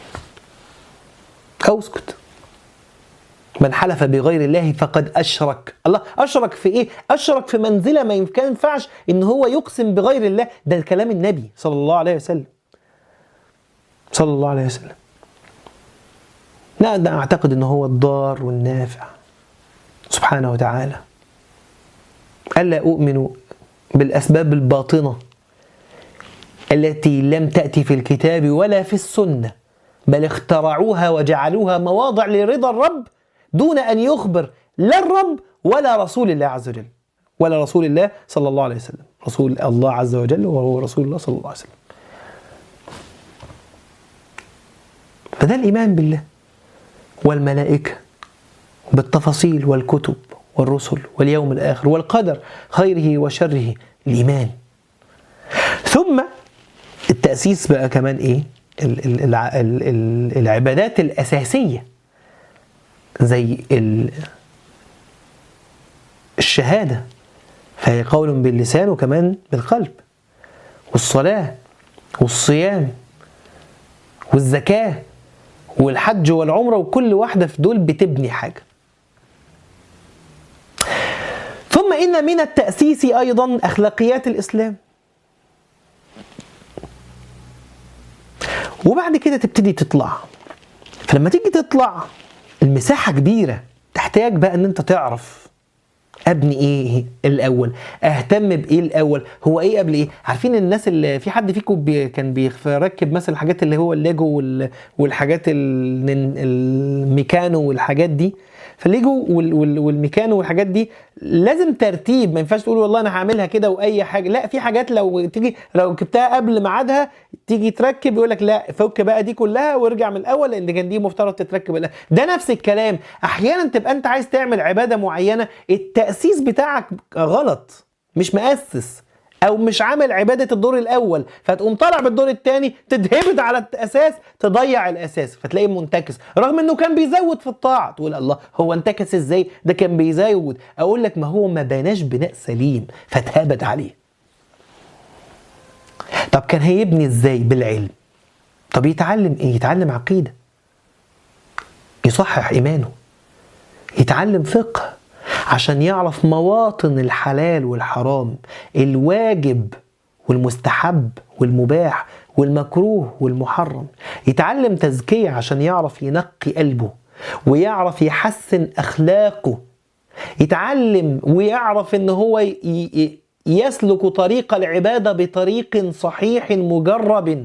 [SPEAKER 1] او اسكت من حلف بغير الله فقد اشرك الله اشرك في ايه اشرك في منزله ما ينفعش ان هو يقسم بغير الله ده كلام النبي صلى الله عليه وسلم صلى الله عليه وسلم لا ده اعتقد ان هو الضار والنافع سبحانه وتعالى الا اؤمن بالاسباب الباطنه التي لم تاتي في الكتاب ولا في السنه بل اخترعوها وجعلوها مواضع لرضا الرب دون أن يخبر لا الرب ولا رسول الله عز وجل ولا رسول الله صلى الله عليه وسلم رسول الله عز وجل وهو رسول الله صلى الله عليه وسلم فده الإيمان بالله والملائكة بالتفاصيل والكتب والرسل واليوم الآخر والقدر خيره وشره الإيمان ثم التأسيس بقى كمان إيه العبادات الأساسية زي الشهادة فهي قول باللسان وكمان بالقلب والصلاة والصيام والزكاة والحج والعمرة وكل واحدة في دول بتبني حاجة ثم إن من التأسيس أيضا أخلاقيات الإسلام وبعد كده تبتدي تطلع فلما تيجي تطلع المساحة كبيرة تحتاج بقى ان انت تعرف ابني ايه الاول اهتم بايه الاول هو ايه قبل ايه عارفين الناس اللي في حد فيكم بي كان بيركب مثلا الحاجات اللي هو الليجو والحاجات الميكانو والحاجات دي فالليجو والميكانو والحاجات دي لازم ترتيب ما ينفعش تقول والله انا هعملها كده واي حاجه لا في حاجات لو تيجي لو جبتها قبل ميعادها تيجي تركب يقول لك لا فك بقى دي كلها وارجع من الاول لان كان دي مفترض تتركب الأول. ده نفس الكلام احيانا تبقى انت عايز تعمل عباده معينه التاسيس بتاعك غلط مش مؤسس او مش عامل عباده الدور الاول فتقوم طالع بالدور الثاني تتهبد على الاساس تضيع الاساس فتلاقيه منتكس رغم انه كان بيزود في الطاعه تقول الله هو انتكس ازاي ده كان بيزود اقول لك ما هو ما بناش بناء سليم فاتهبد عليه طب كان هيبني ازاي بالعلم طب يتعلم ايه يتعلم عقيده يصحح ايمانه يتعلم فقه عشان يعرف مواطن الحلال والحرام الواجب والمستحب والمباح والمكروه والمحرم يتعلم تزكية عشان يعرف ينقي قلبه ويعرف يحسن أخلاقه يتعلم ويعرف ان هو يسلك طريق العبادة بطريق صحيح مجرب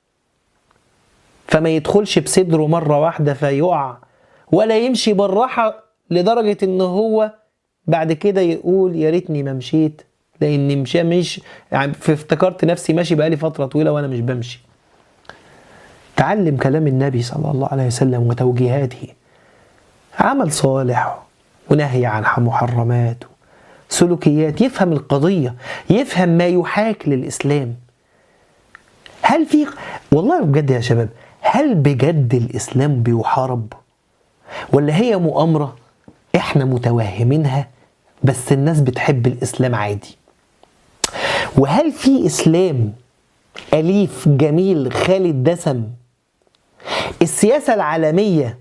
[SPEAKER 1] فما يدخلش بصدره مرة واحدة فيقع ولا يمشي بالراحة لدرجة ان هو بعد كده يقول يا ريتني ما مشيت لاني مشى مش يعني افتكرت نفسي ماشي بقالي فتره طويله وانا مش بمشي تعلم كلام النبي صلى الله عليه وسلم وتوجيهاته عمل صالح ونهي عن محرمات سلوكيات يفهم القضية يفهم ما يحاك للإسلام هل في والله بجد يا شباب هل بجد الإسلام بيحارب ولا هي مؤامرة احنا متوهمينها بس الناس بتحب الإسلام عادي وهل في إسلام أليف جميل خالي الدسم السياسة العالمية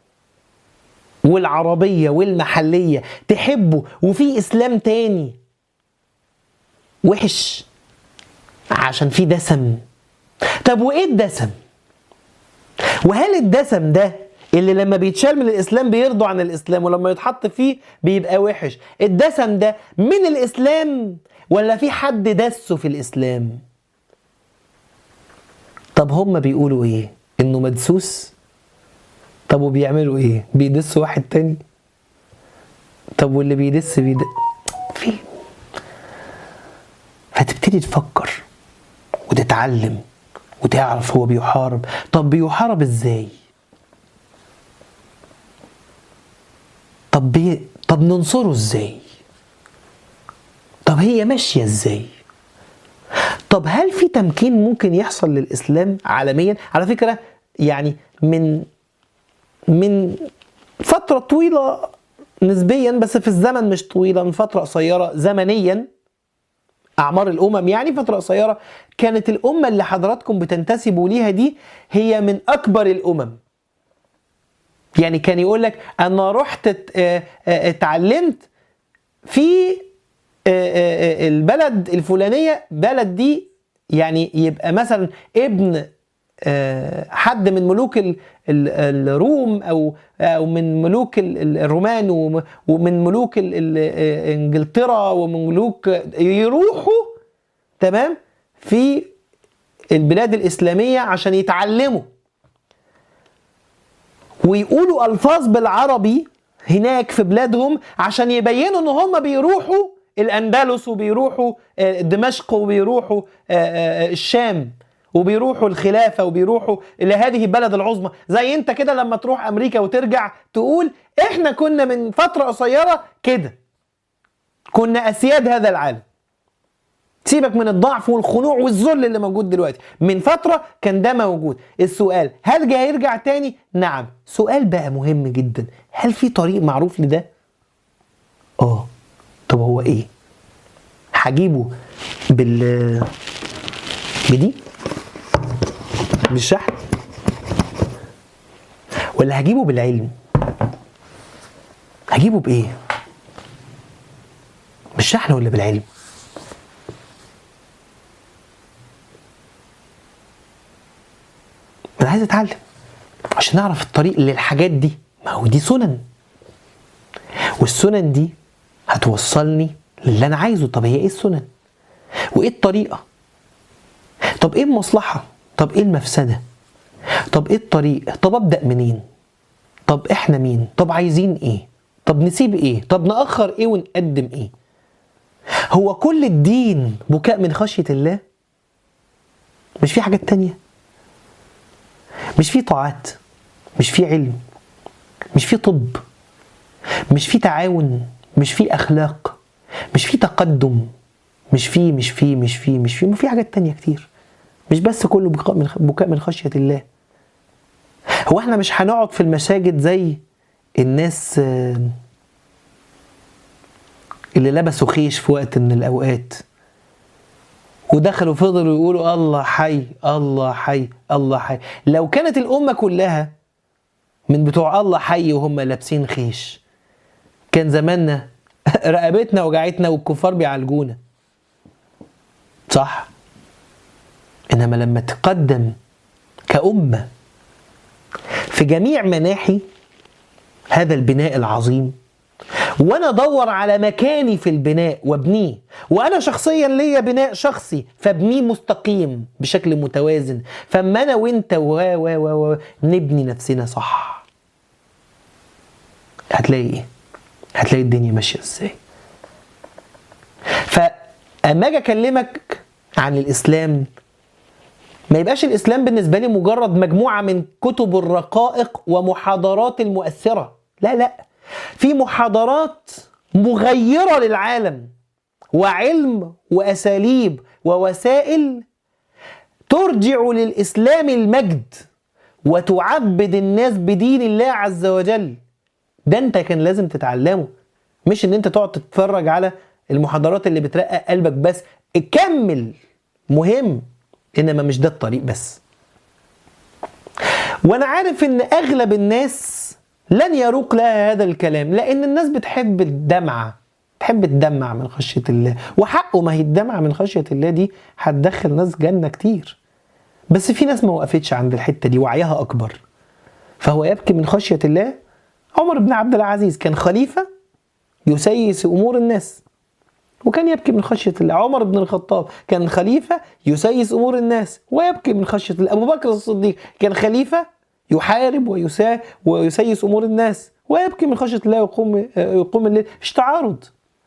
[SPEAKER 1] والعربية والمحلية تحبه وفي إسلام تاني وحش عشان في دسم طب وإيه الدسم؟ وهل الدسم ده اللي لما بيتشال من الإسلام بيرضوا عن الإسلام ولما يتحط فيه بيبقى وحش الدسم ده من الإسلام ولا في حد دسه في الإسلام؟ طب هم بيقولوا إيه؟ إنه مدسوس؟ طب وبيعملوا ايه؟ بيدسوا واحد تاني؟ طب واللي بيدس بيدس في فتبتدي تفكر وتتعلم وتعرف هو بيحارب طب بيحارب ازاي؟ طب بي... طب ننصره ازاي؟ طب هي ماشيه ازاي؟ طب هل في تمكين ممكن يحصل للاسلام عالميا؟ على فكره يعني من من فترة طويلة نسبيا بس في الزمن مش طويلة من فترة قصيرة زمنيا أعمار الأمم يعني فترة قصيرة كانت الأمة اللي حضراتكم بتنتسبوا ليها دي هي من أكبر الأمم يعني كان يقول لك أنا رحت اتعلمت في البلد الفلانية بلد دي يعني يبقى مثلا ابن حد من ملوك الروم او او من ملوك الرومان ومن ملوك انجلترا ومن ملوك يروحوا تمام في البلاد الاسلاميه عشان يتعلموا ويقولوا الفاظ بالعربي هناك في بلادهم عشان يبينوا ان هم بيروحوا الاندلس وبيروحوا دمشق وبيروحوا الشام وبيروحوا الخلافة وبيروحوا إلى هذه البلد العظمى زي أنت كده لما تروح أمريكا وترجع تقول إحنا كنا من فترة قصيرة كده كنا أسياد هذا العالم سيبك من الضعف والخنوع والذل اللي موجود دلوقتي من فترة كان ده موجود السؤال هل جاي يرجع تاني نعم سؤال بقى مهم جدا هل في طريق معروف لده اه طب هو ايه هجيبه بال بدي بالشحن ولا هجيبه بالعلم هجيبه بايه بالشحن ولا بالعلم انا عايز اتعلم عشان اعرف الطريق للحاجات دي ما هو دي سنن والسنن دي هتوصلني للي انا عايزه طب هي ايه السنن وايه الطريقه طب ايه المصلحه طب ايه المفسده طب ايه الطريق طب ابدا منين طب احنا مين طب عايزين ايه طب نسيب ايه طب ناخر ايه ونقدم ايه هو كل الدين بكاء من خشيه الله مش في حاجات تانية مش في طاعات مش في علم مش في طب مش في تعاون مش في اخلاق مش في تقدم مش في مش في مش في مش في في حاجات تانية كتير مش بس كله بكاء من بكاء من خشية الله هو احنا مش هنقعد في المساجد زي الناس اللي لبسوا خيش في وقت من الأوقات ودخلوا فضلوا يقولوا الله حي الله حي الله حي لو كانت الأمة كلها من بتوع الله حي وهم لابسين خيش كان زماننا رقبتنا وجعتنا والكفار بيعالجونا صح انما لما تقدم كأمة في جميع مناحي هذا البناء العظيم وانا ادور على مكاني في البناء وابنيه وانا شخصيا ليا بناء شخصي فابنيه مستقيم بشكل متوازن فاما انا وانت و و و و نبني نفسنا صح هتلاقي ايه هتلاقي الدنيا ماشيه ازاي فاما اجي اكلمك عن الاسلام ما يبقاش الاسلام بالنسبه لي مجرد مجموعه من كتب الرقائق ومحاضرات المؤثره لا لا في محاضرات مغيره للعالم وعلم واساليب ووسائل ترجع للاسلام المجد وتعبد الناس بدين الله عز وجل ده انت كان لازم تتعلمه مش ان انت تقعد تتفرج على المحاضرات اللي بترقق قلبك بس كمل مهم انما مش ده الطريق بس وانا عارف ان اغلب الناس لن يروق لها هذا الكلام لان الناس بتحب الدمعه تحب تدمع من خشيه الله وحقه ما هي الدمعه من خشيه الله دي هتدخل ناس جنه كتير بس في ناس ما وقفتش عند الحته دي وعيها اكبر فهو يبكي من خشيه الله عمر بن عبد العزيز كان خليفه يسيس امور الناس وكان يبكي من خشيه الله عمر بن الخطاب كان خليفه يسيس امور الناس ويبكي من خشيه الله ابو بكر الصديق كان خليفه يحارب ويسا ويسيس امور الناس ويبكي من خشيه الله ويقوم يقوم الليل مفيش تعارض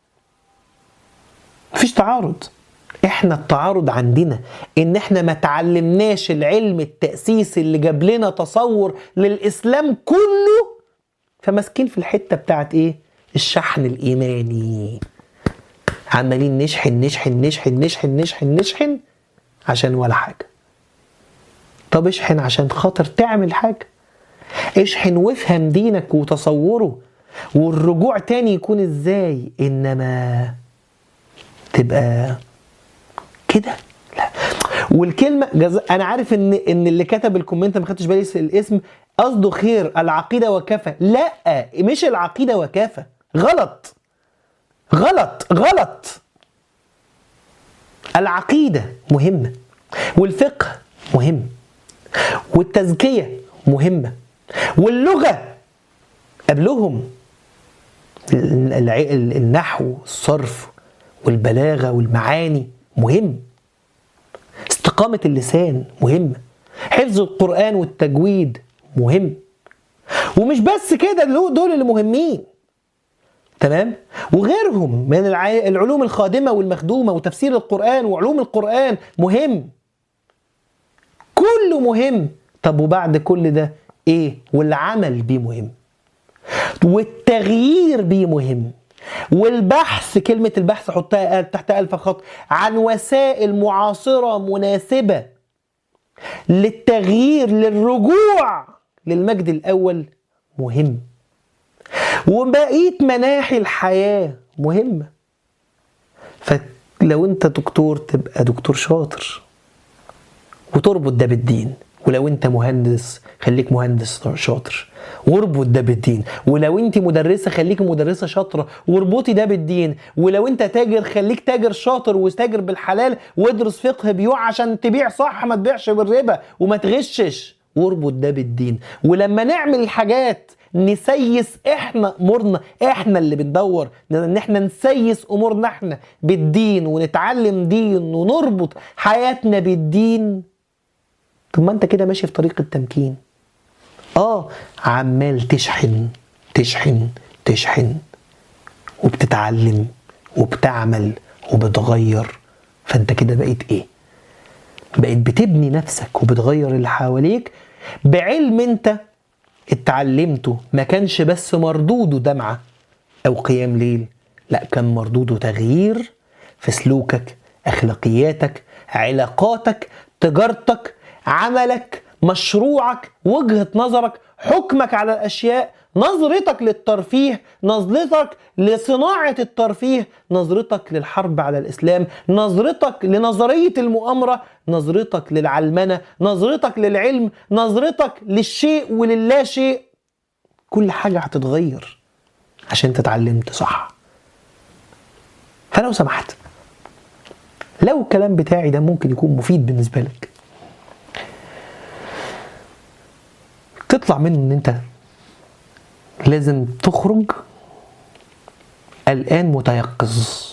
[SPEAKER 1] مفيش تعارض احنا التعارض عندنا ان احنا ما تعلمناش العلم التأسيسي اللي جاب لنا تصور للإسلام كله فماسكين في الحتة بتاعت ايه الشحن الإيماني عمالين نشحن نشحن نشحن نشحن نشحن نشحن عشان ولا حاجة طب اشحن عشان خاطر تعمل حاجة اشحن وافهم دينك وتصوره والرجوع تاني يكون ازاي انما تبقى كده لا والكلمه جز... انا عارف ان ان اللي كتب الكومنت ما خدتش بالي الاسم قصده خير العقيده وكفى لا مش العقيده وكفى غلط غلط غلط العقيده مهمه والفقه مهم والتزكيه مهمه واللغه قبلهم النحو الصرف والبلاغه والمعاني مهم استقامة اللسان مهمة حفظ القرآن والتجويد مهم ومش بس كده دول اللي مهمين تمام وغيرهم من العلوم الخادمة والمخدومة وتفسير القرآن وعلوم القرآن مهم كله مهم طب وبعد كل ده ايه والعمل بيه مهم والتغيير بيه مهم والبحث كلمة البحث حطها تحت ألف خط عن وسائل معاصرة مناسبة للتغيير للرجوع للمجد الأول مهم وبقية مناحي الحياة مهمة فلو أنت دكتور تبقى دكتور شاطر وتربط ده بالدين ولو أنت مهندس خليك مهندس شاطر واربط ده بالدين ولو انت مدرسه خليكي مدرسه شاطره واربطي ده بالدين ولو انت تاجر خليك تاجر شاطر وتاجر بالحلال وادرس فقه بيوع عشان تبيع صح ما تبيعش بالربا وما تغشش واربط ده بالدين ولما نعمل الحاجات نسيس احنا امورنا احنا اللي بندور ان احنا نسيس امورنا احنا بالدين ونتعلم دين ونربط حياتنا بالدين طب ما انت كده ماشي في طريق التمكين اه عمال تشحن تشحن تشحن وبتتعلم وبتعمل وبتغير فانت كده بقيت ايه بقيت بتبني نفسك وبتغير اللي حواليك بعلم انت اتعلمته ما كانش بس مردوده دمعة او قيام ليل لا كان مردوده تغيير في سلوكك اخلاقياتك علاقاتك تجارتك عملك مشروعك وجهة نظرك حكمك على الأشياء نظرتك للترفيه نظرتك لصناعة الترفيه نظرتك للحرب على الإسلام نظرتك لنظرية المؤامرة نظرتك للعلمنة نظرتك للعلم نظرتك للشيء وللا شيء كل حاجة هتتغير عشان انت اتعلمت صح فلو سمحت لو الكلام بتاعي ده ممكن يكون مفيد بالنسبة لك تطلع منه ان انت لازم تخرج الان متيقظ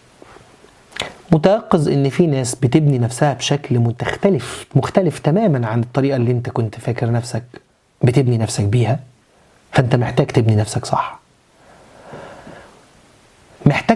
[SPEAKER 1] متيقظ ان في ناس بتبني نفسها بشكل مختلف مختلف تماما عن الطريقه اللي انت كنت فاكر نفسك بتبني نفسك بيها فانت محتاج تبني نفسك صح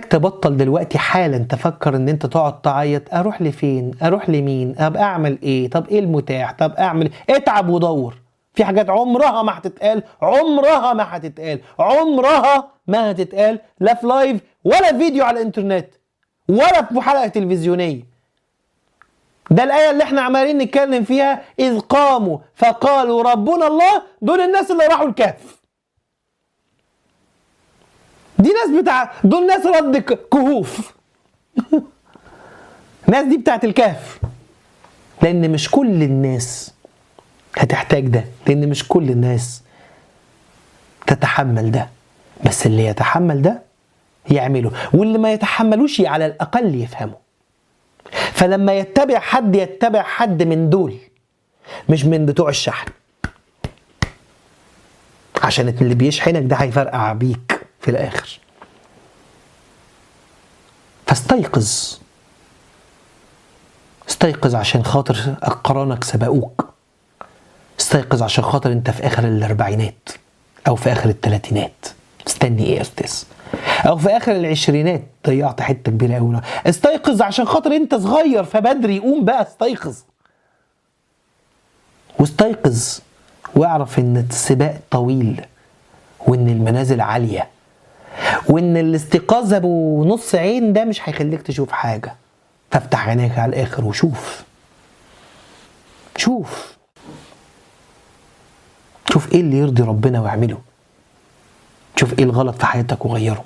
[SPEAKER 1] تبطل دلوقتي حالا تفكر ان انت تقعد تعيط اروح لفين اروح لمين طب اعمل ايه طب ايه المتاح طب اعمل إيه؟ اتعب ودور في حاجات عمرها ما هتتقال عمرها ما هتتقال عمرها ما هتتقال لا في لايف ولا فيديو على الانترنت ولا في حلقه تلفزيونيه ده الآية اللي احنا عمالين نتكلم فيها إذ قاموا فقالوا ربنا الله دول الناس اللي راحوا الكهف دي ناس بتاع دول ناس رد ك- كهوف الناس دي بتاعت الكهف لأن مش كل الناس هتحتاج ده لأن مش كل الناس تتحمل ده بس اللي يتحمل ده يعمله واللي ما يتحملوش على الأقل يفهمه فلما يتبع حد يتبع حد من دول مش من بتوع الشحن عشان اللي بيشحنك ده هيفرقع بيك في الاخر فاستيقظ استيقظ عشان خاطر اقرانك سبقوك استيقظ عشان خاطر انت في اخر الاربعينات او في اخر الثلاثينات استني ايه يا استاذ او في اخر العشرينات ضيعت حته كبيره قوي استيقظ عشان خاطر انت صغير فبدري قوم بقى استيقظ واستيقظ واعرف ان السباق طويل وان المنازل عاليه وان الاستيقاظ ابو نص عين ده مش هيخليك تشوف حاجه فافتح عينيك على الاخر وشوف شوف شوف ايه اللي يرضي ربنا واعمله شوف ايه الغلط في حياتك وغيره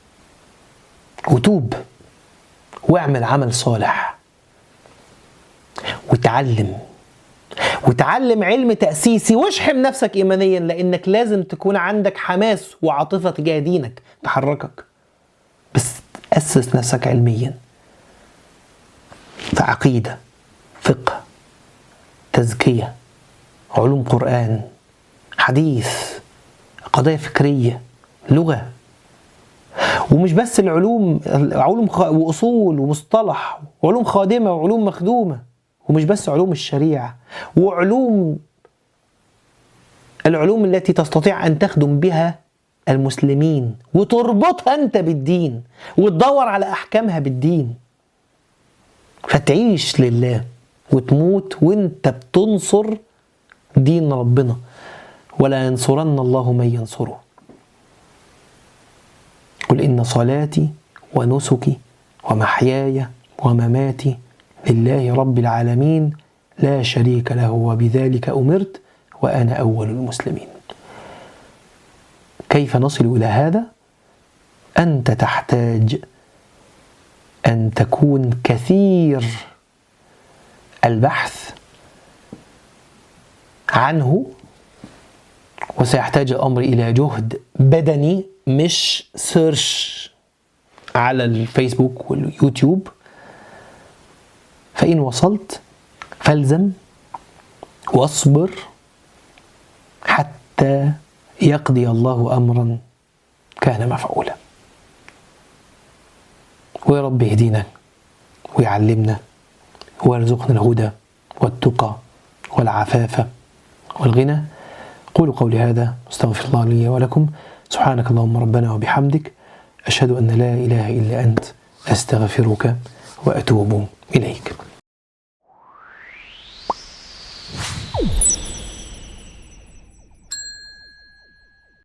[SPEAKER 1] وتوب واعمل عمل صالح وتعلم وتعلم علم تأسيسي واشحن نفسك إيمانيا لأنك لازم تكون عندك حماس وعاطفة تجاه دينك تحركك بس أسس نفسك علميا في عقيدة فقه تزكية علوم قرآن حديث قضايا فكرية لغة ومش بس العلوم علوم خ... واصول ومصطلح وعلوم خادمه وعلوم مخدومه ومش بس علوم الشريعه وعلوم العلوم التي تستطيع ان تخدم بها المسلمين وتربطها انت بالدين وتدور على احكامها بالدين فتعيش لله وتموت وانت بتنصر دين ربنا ولا ينصرن الله من ينصره قل إن صلاتي ونسكي ومحياي ومماتي لله رب العالمين لا شريك له وبذلك أمرت وأنا أول المسلمين كيف نصل إلى هذا؟ أنت تحتاج أن تكون كثير البحث عنه وسيحتاج الأمر إلى جهد بدني مش سيرش على الفيسبوك واليوتيوب فإن وصلت فالزم واصبر حتى يقضي الله أمرا كان مفعولا ويا رب يهدينا ويعلمنا ويرزقنا الهدى والتقى والعفاف والغنى قولوا قولي هذا استغفر الله لي ولكم سبحانك اللهم ربنا وبحمدك أشهد أن لا إله إلا أنت أستغفرك وأتوب إليك